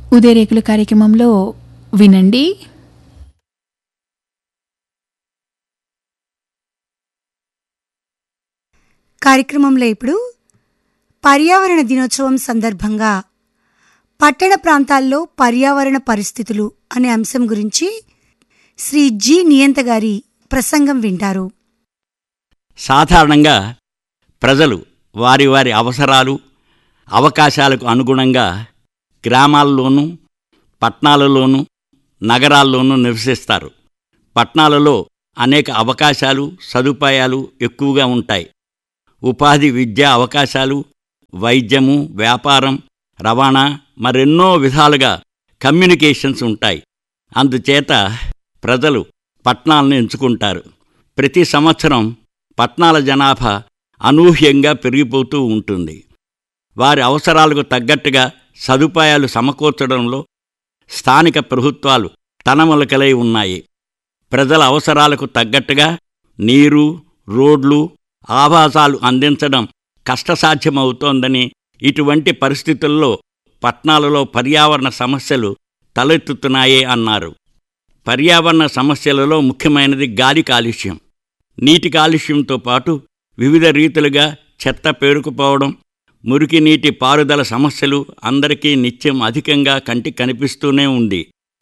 ఉదయరేకుల కార్యక్రమంలో వినండి కార్యక్రమంలో ఇప్పుడు పర్యావరణ దినోత్సవం సందర్భంగా పట్టణ ప్రాంతాల్లో పర్యావరణ పరిస్థితులు అనే అంశం గురించి శ్రీ జి నియంత గారి ప్రసంగం వింటారు సాధారణంగా ప్రజలు వారి వారి అవసరాలు అవకాశాలకు అనుగుణంగా గ్రామాల్లోనూ పట్టణాలలోనూ నగరాల్లోనూ నివసిస్తారు పట్టణాలలో అనేక అవకాశాలు సదుపాయాలు ఎక్కువగా ఉంటాయి ఉపాధి విద్యా అవకాశాలు వైద్యము వ్యాపారం రవాణా మరెన్నో విధాలుగా కమ్యూనికేషన్స్ ఉంటాయి అందుచేత ప్రజలు పట్టణాలను ఎంచుకుంటారు ప్రతి సంవత్సరం పట్టణాల జనాభా అనూహ్యంగా పెరిగిపోతూ ఉంటుంది వారి అవసరాలకు తగ్గట్టుగా సదుపాయాలు సమకూర్చడంలో స్థానిక ప్రభుత్వాలు తనములకలై ఉన్నాయి ప్రజల అవసరాలకు తగ్గట్టుగా నీరు రోడ్లు ఆవాసాలు అందించడం కష్టసాధ్యమవుతోందని ఇటువంటి పరిస్థితుల్లో పట్నాలలో పర్యావరణ సమస్యలు తలెత్తుతున్నాయే అన్నారు పర్యావరణ సమస్యలలో ముఖ్యమైనది గాలి కాలుష్యం నీటి కాలుష్యంతో పాటు వివిధ రీతులుగా చెత్త పేరుకుపోవడం మురికి నీటి పారుదల సమస్యలు అందరికీ నిత్యం అధికంగా కంటి కనిపిస్తూనే ఉంది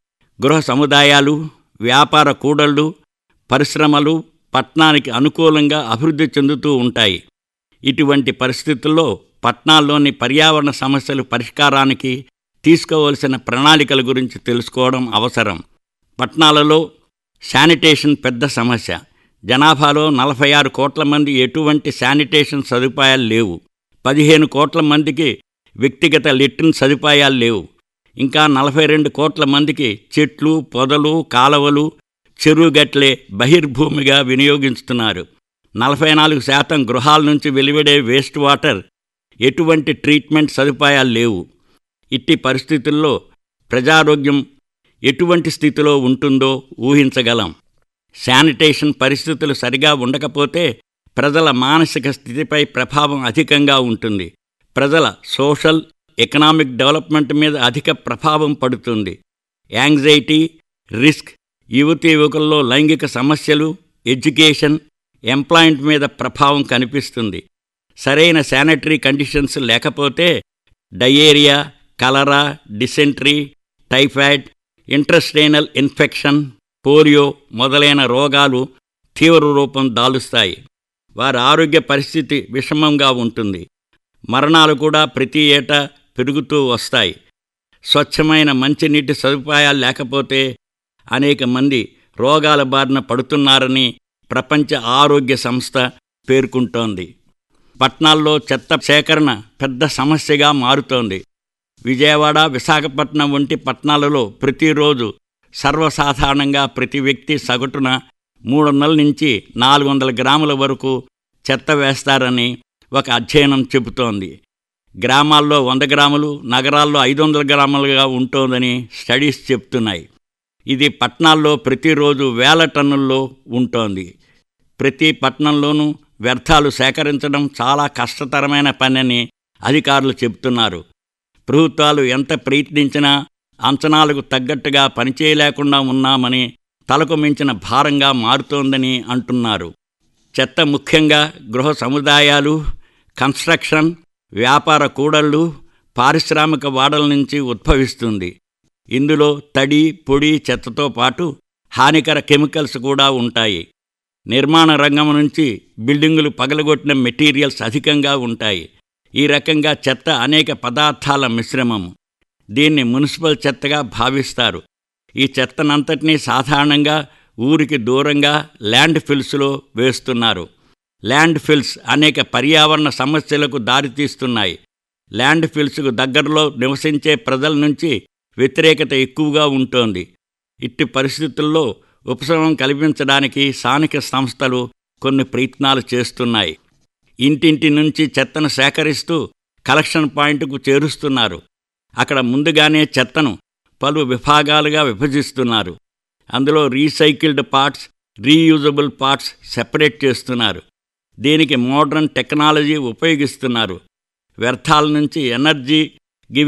గృహ సముదాయాలు వ్యాపార కూడళ్ళు పరిశ్రమలు పట్నానికి అనుకూలంగా అభివృద్ధి చెందుతూ ఉంటాయి ఇటువంటి పరిస్థితుల్లో పట్నాల్లోని పర్యావరణ సమస్యలు పరిష్కారానికి తీసుకోవలసిన ప్రణాళికల గురించి తెలుసుకోవడం అవసరం పట్నాలలో శానిటేషన్ పెద్ద సమస్య జనాభాలో నలభై ఆరు కోట్ల మంది ఎటువంటి శానిటేషన్ సదుపాయాలు లేవు పదిహేను కోట్ల మందికి వ్యక్తిగత లెట్రిన్ సదుపాయాలు లేవు ఇంకా నలభై రెండు కోట్ల మందికి చెట్లు పొదలు కాలవలు చెరువుగట్లే బహిర్భూమిగా వినియోగిస్తున్నారు నలభై నాలుగు శాతం గృహాల నుంచి వెలువడే వేస్ట్ వాటర్ ఎటువంటి ట్రీట్మెంట్ సదుపాయాలు లేవు ఇట్టి పరిస్థితుల్లో ప్రజారోగ్యం ఎటువంటి స్థితిలో ఉంటుందో ఊహించగలం శానిటేషన్ పరిస్థితులు సరిగా ఉండకపోతే ప్రజల మానసిక స్థితిపై ప్రభావం అధికంగా ఉంటుంది ప్రజల సోషల్ ఎకనామిక్ డెవలప్మెంట్ మీద అధిక ప్రభావం పడుతుంది యాంగ్జైటీ రిస్క్ యువతీ యువకుల్లో లైంగిక సమస్యలు ఎడ్యుకేషన్ ఎంప్లాయ్మెంట్ మీద ప్రభావం కనిపిస్తుంది సరైన శానిటరీ కండిషన్స్ లేకపోతే diarrhoea cholera dysentery typhoid intestinal infection polio మొదలైన రోగాలు తీవ్ర రూపం దాలుస్తాయి వారి ఆరోగ్య పరిస్థితి విషమంగా ఉంటుంది మరణాలు కూడా ప్రతి ఏటా పెరుగుతూ వస్తాయి స్వచ్ఛమైన మంచినీటి సదుపాయాలు లేకపోతే అనేక మంది రోగాల బారిన పడుతున్నారని ప్రపంచ ఆరోగ్య సంస్థ పేర్కొంటోంది పట్నాల్లో చెత్త సేకరణ పెద్ద సమస్యగా మారుతోంది విజయవాడ విశాఖపట్నం వంటి పట్టణాలలో ప్రతిరోజు సర్వసాధారణంగా ప్రతి వ్యక్తి సగటున మూడు వందల నుంచి నాలుగు వందల గ్రాముల వరకు చెత్త వేస్తారని ఒక అధ్యయనం చెబుతోంది గ్రామాల్లో వంద గ్రాములు నగరాల్లో ఐదు వందల గ్రాములుగా ఉంటోందని స్టడీస్ చెప్తున్నాయి ఇది పట్టణాల్లో ప్రతిరోజు వేల టన్నుల్లో ఉంటోంది ప్రతి పట్టణంలోనూ వ్యర్థాలు సేకరించడం చాలా కష్టతరమైన పనని అధికారులు చెబుతున్నారు ప్రభుత్వాలు ఎంత ప్రయత్నించినా అంచనాలకు తగ్గట్టుగా పనిచేయలేకుండా ఉన్నామని తలకు మించిన భారంగా మారుతోందని అంటున్నారు చెత్త ముఖ్యంగా గృహ సముదాయాలు కన్స్ట్రక్షన్ వ్యాపార కూడళ్ళు పారిశ్రామిక వాడల నుంచి ఉద్భవిస్తుంది ఇందులో తడి పొడి చెత్తతో పాటు హానికర కెమికల్స్ కూడా ఉంటాయి నిర్మాణ రంగం నుంచి బిల్డింగులు పగలగొట్టిన మెటీరియల్స్ అధికంగా ఉంటాయి ఈ రకంగా చెత్త అనేక పదార్థాల మిశ్రమం దీన్ని మున్సిపల్ చెత్తగా భావిస్తారు ఈ చెత్తనంతటినీ సాధారణంగా ఊరికి దూరంగా ల్యాండ్ ఫిల్స్లో వేస్తున్నారు ల్యాండ్ ఫిల్స్ అనేక పర్యావరణ సమస్యలకు దారితీస్తున్నాయి ల్యాండ్ ఫిల్స్కు దగ్గరలో నివసించే ప్రజల నుంచి వ్యతిరేకత ఎక్కువగా ఉంటోంది ఇట్టి పరిస్థితుల్లో ఉపశమనం కల్పించడానికి స్థానిక సంస్థలు కొన్ని ప్రయత్నాలు చేస్తున్నాయి ఇంటింటి నుంచి చెత్తను సేకరిస్తూ కలెక్షన్ పాయింట్కు చేరుస్తున్నారు అక్కడ ముందుగానే చెత్తను పలు విభాగాలుగా విభజిస్తున్నారు అందులో recycled parts reusable parts separate చేస్తున్నారు దీనికి మోడ్రన్ టెక్నాలజీ ఉపయోగిస్తున్నారు వ్యర్థాల నుంచి ఎనర్జీ గివింగ్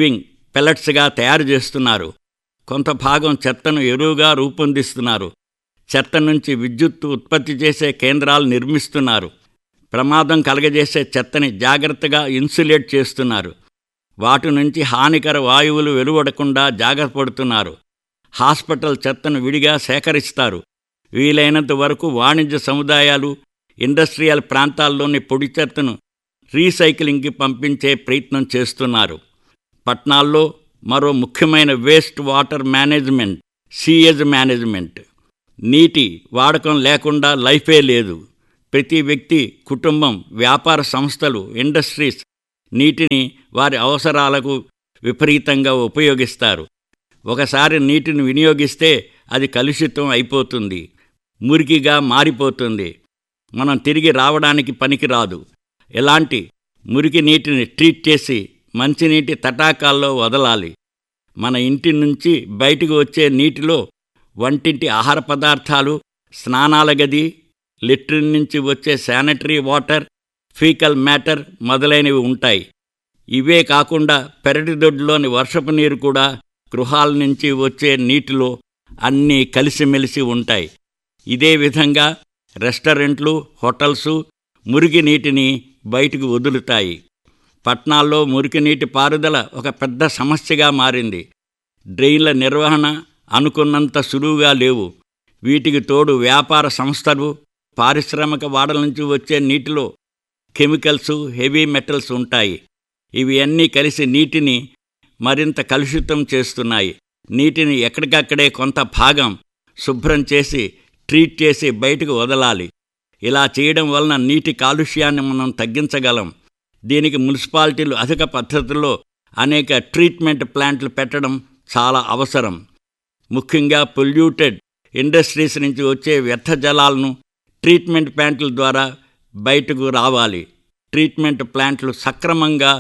పెల్లెట్స్గా తయారు చేస్తున్నారు కొంత భాగం చెత్తను ఎరువుగా రూపొందిస్తున్నారు చెత్త నుంచి విద్యుత్తు ఉత్పత్తి చేసే కేంద్రాలు నిర్మిస్తున్నారు ప్రమాదం కలగజేసే చెత్తని జాగ్రత్తగా ఇన్సులేట్ చేస్తున్నారు వాటి నుంచి హానికర వాయువులు వెలువడకుండా జాగ్రత్త పడుతున్నారు హాస్పిటల్ చెత్తను విడిగా సేకరిస్తారు వీలైనంత వరకు వాణిజ్య సముదాయాలు ఇండస్ట్రియల్ ప్రాంతాల్లోని పొడి చెత్తను రీసైక్లింగ్కి పంపించే ప్రయత్నం చేస్తున్నారు పట్నాల్లో మరో ముఖ్యమైన waste water management sewage management నీటి వాడకం లేకుండా లైఫే లేదు ప్రతి వ్యక్తి కుటుంబం వ్యాపార సంస్థలు ఇండస్ట్రీస్ నీటిని వారి అవసరాలకు విపరీతంగా ఉపయోగిస్తారు ఒకసారి నీటిని వినియోగిస్తే అది కలుషితం అయిపోతుంది మురికిగా మారిపోతుంది మనం తిరిగి రావడానికి పనికిరాదు ఇలాంటి మురికి నీటిని ట్రీట్ చేసి మంచినీటి తటాకాల్లో వదలాలి మన ఇంటి నుంచి బయటకు వచ్చే నీటిలో వంటింటి ఆహార పదార్థాలు స్నానాల గది లెట్రిన్ నుంచి వచ్చే శానిటరీ వాటర్ ఫీకల్ మ్యాటర్ మొదలైనవి ఉంటాయి ఇవే కాకుండా పెరటిదొడ్లోని వర్షపు నీరు కూడా గృహాల నుంచి వచ్చే నీటిలో అన్నీ కలిసిమెలిసి ఉంటాయి ఇదే విధంగా రెస్టారెంట్లు హోటల్సు మురికి నీటిని బయటకు వదులుతాయి పట్నాల్లో మురికి నీటి పారుదల ఒక పెద్ద సమస్యగా మారింది డ్రైన్ల నిర్వహణ అనుకున్నంత సులువుగా లేవు వీటికి తోడు వ్యాపార సంస్థలు పారిశ్రామిక వాడల నుంచి వచ్చే నీటిలో కెమికల్స్ హెవీ మెటల్స్ ఉంటాయి ఇవి అన్నీ కలిసి నీటిని మరింత కలుషితం చేస్తున్నాయి నీటిని ఎక్కడికక్కడే కొంత భాగం శుభ్రం చేసి ట్రీట్ చేసి బయటకు వదలాలి ఇలా చేయడం వలన నీటి కాలుష్యాన్ని మనం తగ్గించగలం దీనికి మున్సిపాలిటీలు అధిక పద్ధతుల్లో అనేక ట్రీట్మెంట్ ప్లాంట్లు పెట్టడం చాలా అవసరం ముఖ్యంగా పొల్యూటెడ్ ఇండస్ట్రీస్ నుంచి వచ్చే వ్యర్థ జలాలను ట్రీట్మెంట్ ప్లాంట్ల ద్వారా బయటకు రావాలి ట్రీట్మెంట్ ప్లాంట్లు సక్రమంగా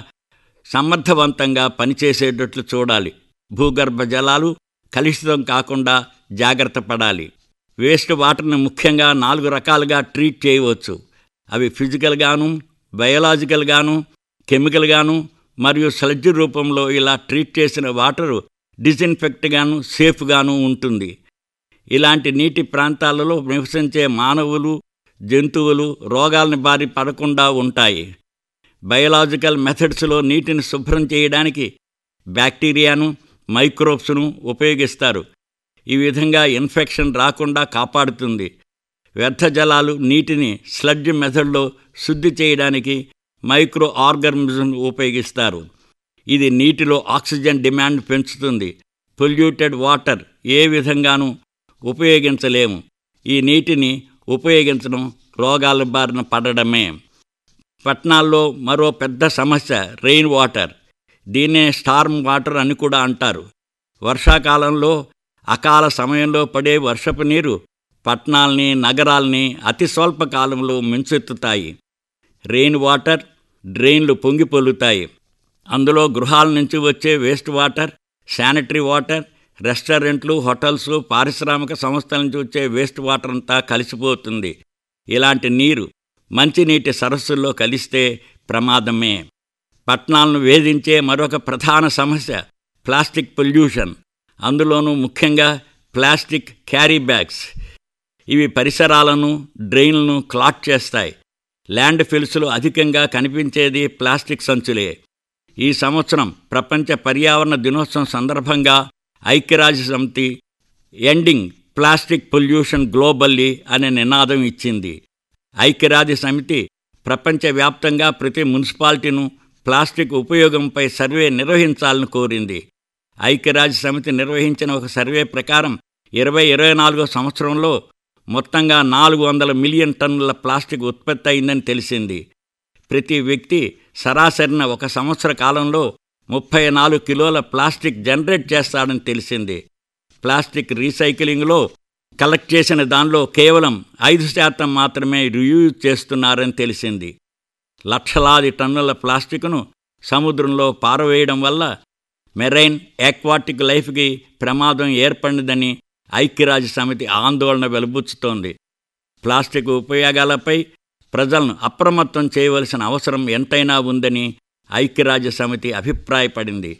సమర్థవంతంగా పనిచేసేటట్లు చూడాలి భూగర్భ జలాలు కలుషితం కాకుండా జాగ్రత్త పడాలి వేస్ట్ వాటర్ని ముఖ్యంగా నాలుగు రకాలుగా ట్రీట్ చేయవచ్చు అవి ఫిజికల్గాను బయోలాజికల్గాను కెమికల్గాను మరియు స్లడ్జ్ రూపంలో ఇలా ట్రీట్ చేసిన వాటరు డిజిన్ఫెక్ట్గాను సేఫ్గాను ఉంటుంది ఇలాంటి నీటి ప్రాంతాలలో నివసించే మానవులు జంతువులు రోగాలని బారి పడకుండా ఉంటాయి బయలాజికల్ మెథడ్స్లో నీటిని శుభ్రం చేయడానికి బ్యాక్టీరియాను మైక్రోబ్స్ను ఉపయోగిస్తారు ఈ విధంగా ఇన్ఫెక్షన్ రాకుండా కాపాడుతుంది వ్యర్థ జలాలు నీటిని స్లడ్జ్ మెథడ్లో శుద్ధి చేయడానికి మైక్రో ఆర్గనిజం ఉపయోగిస్తారు ఇది నీటిలో ఆక్సిజన్ డిమాండ్ పెంచుతుంది పొల్యూటెడ్ వాటర్ ఏ విధంగానూ ఉపయోగించలేము ఈ నీటిని ఉపయోగించడం రోగాల బారిన పడడమే పట్టణాల్లో మరో పెద్ద సమస్య రెయిన్ వాటర్ దీన్నే స్టార్మ్ వాటర్ అని కూడా అంటారు వర్షాకాలంలో అకాల సమయంలో పడే వర్షపు నీరు పట్టణాల్ని నగరాల్ని అతి స్వల్ప కాలంలో ముంచెత్తుతాయి రెయిన్ వాటర్ డ్రైన్లు పొంగి పొల్లుతాయి అందులో గృహాల నుంచి వచ్చే వేస్ట్ వాటర్ శానిటరీ వాటర్ రెస్టారెంట్లు హోటల్స్ పారిశ్రామిక సంస్థల నుంచి వచ్చే వేస్ట్ వాటర్ అంతా కలిసిపోతుంది ఇలాంటి నీరు మంచినీటి సరస్సుల్లో కలిస్తే ప్రమాదమే పట్టణాలను వేధించే మరొక ప్రధాన సమస్య ప్లాస్టిక్ పొల్యూషన్ అందులోనూ ముఖ్యంగా ప్లాస్టిక్ క్యారీ బ్యాగ్స్ ఇవి పరిసరాలను డ్రైన్లను క్లాట్ చేస్తాయి ల్యాండ్ ఫిల్స్లో అధికంగా కనిపించేది ప్లాస్టిక్ సంచులే ఈ సంవత్సరం ప్రపంచ పర్యావరణ దినోత్సవం సందర్భంగా ఐక్యరాజ్య సమితి ఎండింగ్ ప్లాస్టిక్ పొల్యూషన్ గ్లోబల్లీ అనే నినాదం ఇచ్చింది ఐక్యరాజ్య సమితి ప్రపంచవ్యాప్తంగా ప్రతి మున్సిపాలిటీను ప్లాస్టిక్ ఉపయోగంపై సర్వే నిర్వహించాలని కోరింది ఐక్యరాజ్య సమితి నిర్వహించిన ఒక సర్వే ప్రకారం ఇరవై ఇరవై నాలుగో సంవత్సరంలో మొత్తంగా నాలుగు వందల మిలియన్ టన్నుల ప్లాస్టిక్ ఉత్పత్తి అయిందని తెలిసింది ప్రతి వ్యక్తి సరాసరిన ఒక సంవత్సర కాలంలో ముప్పై నాలుగు కిలోల ప్లాస్టిక్ జనరేట్ చేస్తాడని తెలిసింది ప్లాస్టిక్ రీసైక్లింగ్లో కలెక్ట్ చేసిన దానిలో కేవలం ఐదు శాతం మాత్రమే రియూజ్ చేస్తున్నారని తెలిసింది లక్షలాది టన్నుల ప్లాస్టిక్ను సముద్రంలో పారవేయడం వల్ల మెరైన్ ఆక్వాటిక్ లైఫ్కి ప్రమాదం ఏర్పడిందని ఐక్యరాజ్య సమితి ఆందోళన వెలుబుచ్చుతోంది ప్లాస్టిక్ ఉపయోగాలపై ప్రజలను అప్రమత్తం చేయవలసిన అవసరం ఎంతైనా ఉందని ఐక్యరాజ్య సమితి అభిప్రాయపడింది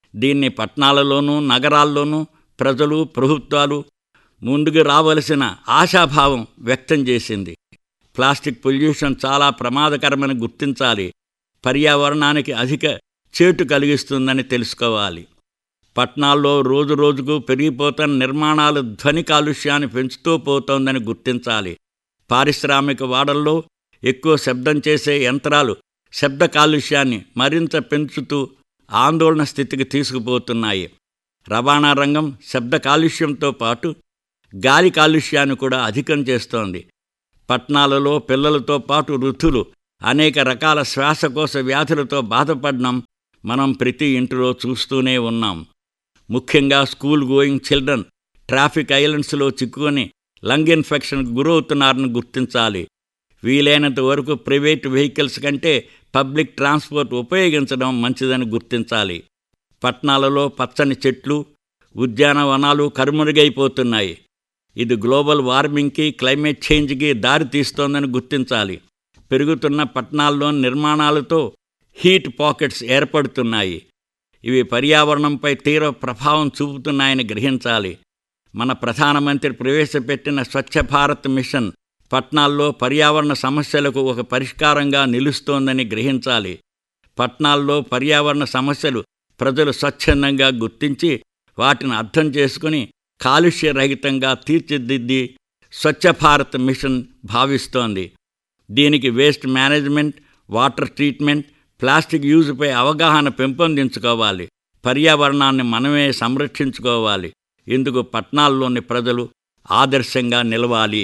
దీన్ని పట్టణాలలోనూ నగరాల్లోనూ ప్రజలు ప్రభుత్వాలు ముందుకు రావలసిన ఆశాభావం వ్యక్తం చేసింది ప్లాస్టిక్ పొల్యూషన్ చాలా ప్రమాదకరమని గుర్తించాలి పర్యావరణానికి అధిక చేటు కలిగిస్తుందని తెలుసుకోవాలి పట్టణాల్లో రోజు రోజుకు పెరిగిపోతున్న నిర్మాణాలు ధ్వని కాలుష్యాన్ని పెంచుతూ పోతోందని గుర్తించాలి పారిశ్రామిక వాడల్లో ఎక్కువ శబ్దం చేసే యంత్రాలు శబ్ద కాలుష్యాన్ని మరింత పెంచుతూ ఆందోళన స్థితికి తీసుకుపోతున్నాయి రవాణా రంగం శబ్ద కాలుష్యంతో పాటు గాలి కాలుష్యాన్ని కూడా అధికం చేస్తోంది పట్టణాలలో పిల్లలతో పాటు వృద్ధులు అనేక రకాల శ్వాసకోశ వ్యాధులతో బాధపడడం మనం ప్రతి ఇంటిలో చూస్తూనే ఉన్నాం ముఖ్యంగా స్కూల్ గోయింగ్ చిల్డ్రన్ ట్రాఫిక్ ఐలండ్స్లో చిక్కుకొని లంగ్ ఇన్ఫెక్షన్కు గురవుతున్నారని గుర్తించాలి వీలైనంత వరకు ప్రైవేట్ వెహికల్స్ కంటే పబ్లిక్ ట్రాన్స్పోర్ట్ ఉపయోగించడం మంచిదని గుర్తించాలి పట్టణాలలో పచ్చని చెట్లు ఉద్యానవనాలు కరుమరుగైపోతున్నాయి ఇది గ్లోబల్ వార్మింగ్కి క్లైమేట్ చేంజ్కి దారి తీస్తోందని గుర్తించాలి పెరుగుతున్న పట్టణాల్లో నిర్మాణాలతో హీట్ పాకెట్స్ ఏర్పడుతున్నాయి ఇవి పర్యావరణంపై తీవ్ర ప్రభావం చూపుతున్నాయని గ్రహించాలి మన ప్రధానమంత్రి ప్రవేశపెట్టిన స్వచ్ఛ భారత్ మిషన్ పట్నాల్లో పర్యావరణ సమస్యలకు ఒక పరిష్కారంగా నిలుస్తోందని గ్రహించాలి పట్నాల్లో పర్యావరణ సమస్యలు ప్రజలు స్వచ్ఛందంగా గుర్తించి వాటిని అర్థం చేసుకుని కాలుష్యరహితంగా తీర్చిదిద్ది స్వచ్ఛ భారత్ మిషన్ భావిస్తోంది దీనికి waste management water treatment plastic యూజ్పై అవగాహన పెంపొందించుకోవాలి పర్యావరణాన్ని మనమే సంరక్షించుకోవాలి ఇందుకు పట్టణాల్లోని ప్రజలు ఆదర్శంగా నిలవాలి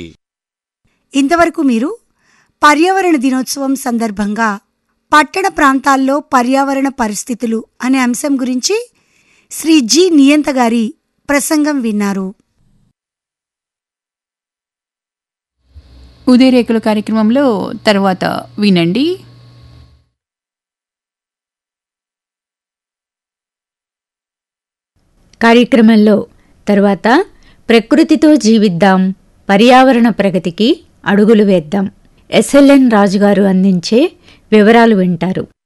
ఇంతవరకు మీరు పర్యావరణ దినోత్సవం సందర్భంగా పట్టణ ప్రాంతాల్లో పర్యావరణ పరిస్థితులు అనే అంశం గురించి శ్రీ జి నియంత గారి ప్రసంగం విన్నారు ఉదయరేకుల కార్యక్రమంలో తర్వాత వినండి కార్యక్రమంలో తరువాత ప్రకృతితో జీవిద్దాం పర్యావరణ ప్రగతికి అడుగులు వేద్దాం ఎస్ఎల్ఎన్ రాజుగారు అందించే వివరాలు వింటారు